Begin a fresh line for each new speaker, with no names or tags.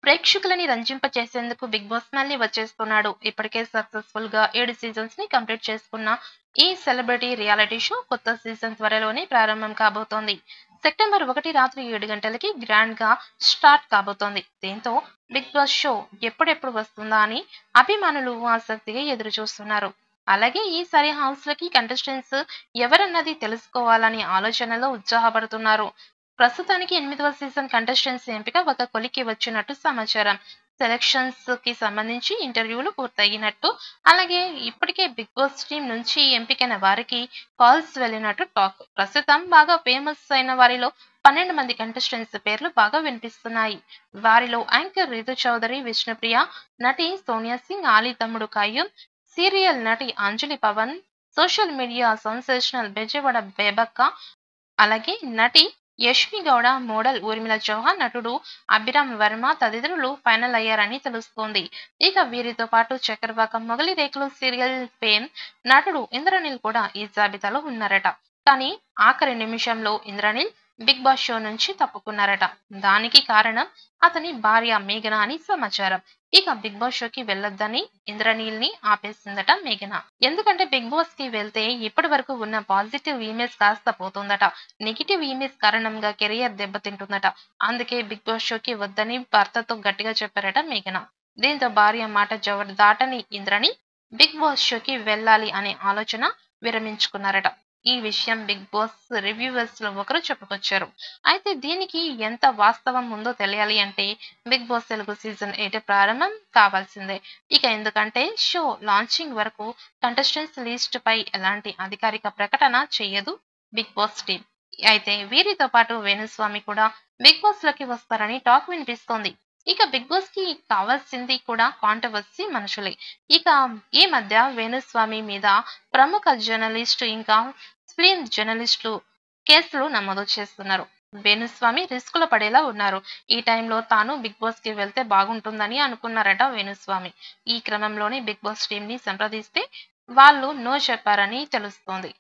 ప్రేక్షకులని రంజింపచేసేందుకు big boss మళ్ళీ వచ్చేస్తున్నాడు ఇప్పటికే సక్సెస్ఫుల్ గా ఏడు సీజన్స్ ని కంప్లీట్ చేసుకున్న ఈ సెలబ్రిటీ రియాలిటీ షో కొత్త సీజన్ త్వరలోనే ప్రారంభం కాబోతోంది సెప్టెంబర్ ఒకటి రాత్రి ఏడు గంటలకి గ్రాండ్ గా స్టార్ట్ కాబోతోంది దీంతో బిగ్ బాస్ షో ఎప్పుడెప్పుడు వస్తుందా అని అభిమానులు ఆసక్తిగా ఎదురు చూస్తున్నారు అలాగే ఈసారి హౌస్ లకి కంటెస్టెంట్స్ ఎవరన్నది తెలుసుకోవాలని ఆలోచనలో ఉత్సాహపడుతున్నారు ప్రస్తుతానికి ఎనిమిదవ సీజన్ కంటెస్టెంట్స్ ఎంపిక ఒక కొలికి వచ్చినట్టు సమాచారం సెలక్షన్స్ కి సంబంధించి ఇంటర్వ్యూలు పూర్తయినట్టు అలాగే ఇప్పటికే బిగ్ బాస్ టీం నుంచి ఎంపికైన వారికి కాల్స్ వెళ్ళినట్టు టాక్ ప్రస్తుతం బాగా ఫేమస్ అయిన వారిలో పన్నెండు మంది కంటెస్టెంట్స్ పేర్లు బాగా వినిపిస్తున్నాయి వారిలో యాంకర్ రితు చౌదరి విష్ణుప్రియ నటి సోనియా సింగ్ ఆలీ తమ్ముడు కయ్యూమ్ సీరియల్ నటి Anjali Pawan social media sensational Bezawada Bebakka అలాగే నటి యష్మి గౌడ మోడల్ ఊర్మిళ చౌహాన్ నటుడు అభిరామ్ వర్మ తదితరులు ఫైనల్ అయ్యారని తెలుస్తోంది ఇక వీరితో పాటు చక్రవాకం మొగలి రేకులు సీరియల్ ఫేమ్ నటుడు ఇంద్రనీల్ కూడా ఈ జాబితాలో ఉన్నారట కానీ ఆఖరి నిమిషంలో ఇంద్రనీల్ బిగ్ బాస్ షో నుంచి తప్పుకున్నారట దానికి కారణం అతని భార్య మేఘన అని సమాచారం ఇక బిగ్ బాస్ షోకి వెళ్ళొద్దని ఇంద్రనీల్ ని ఆపేసిందట మేఘన ఎందుకంటే బిగ్ బాస్ కి వెళ్తే ఇప్పటి వరకు ఉన్న పాజిటివ్ ఇమేజ్ కాస్త పోతుందట నెగిటివ్ ఇమేజ్ కారణంగా కెరియర్ దెబ్బతింటుందట అందుకే బిగ్ బాస్ షోకి వద్దని భర్తతో గట్టిగా చెప్పారట మేఘన దీంతో భార్య మాట జవర్ దాటని ఇంద్రని బిగ్ బాస్ షోకి వెళ్ళాలి అనే ఆలోచన విరమించుకున్నారట ఈ విషయం బిగ్ బాస్ రివ్యూవర్స్ లో ఒకరు చెప్పుకొచ్చారు అయితే దీనికి ఎంత వాస్తవం ఉందో తెలియాలి అంటే Bigg Boss Telugu season eight ప్రారంభం కావాల్సిందే ఇక ఎందుకంటే షో లాంచింగ్ వరకు కంటెస్టెంట్స్ లిస్ట్ పై ఎలాంటి అధికారిక ప్రకటన చేయదు బిగ్ బాస్ టీం అయితే వీరితో పాటు వేణుస్వామి కూడా బిగ్ బాస్ లోకి వస్తారని టాక్ వినిపిస్తోంది ఇక బిగ్ బాస్ కి కావాల్సింది కూడా కాంట్రవర్సీ మనుషులే ఇక ఈ మధ్య వేణుస్వామి మీద ప్రముఖ జర్నలిస్టు ఇంకా ఫిలిం జర్నలిస్టులు కేసులు నమోదు చేస్తున్నారు వేణుస్వామి రిస్కులో పడేలా ఉన్నారు ఈ టైంలో తాను బిగ్ బాస్ కి వెళ్తే బాగుంటుందని అనుకున్నారట వేణుస్వామి ఈ క్రమంలోనే బిగ్ బాస్ టీం ని సంప్రదిస్తే వాళ్ళు నో చెప్పారని తెలుస్తోంది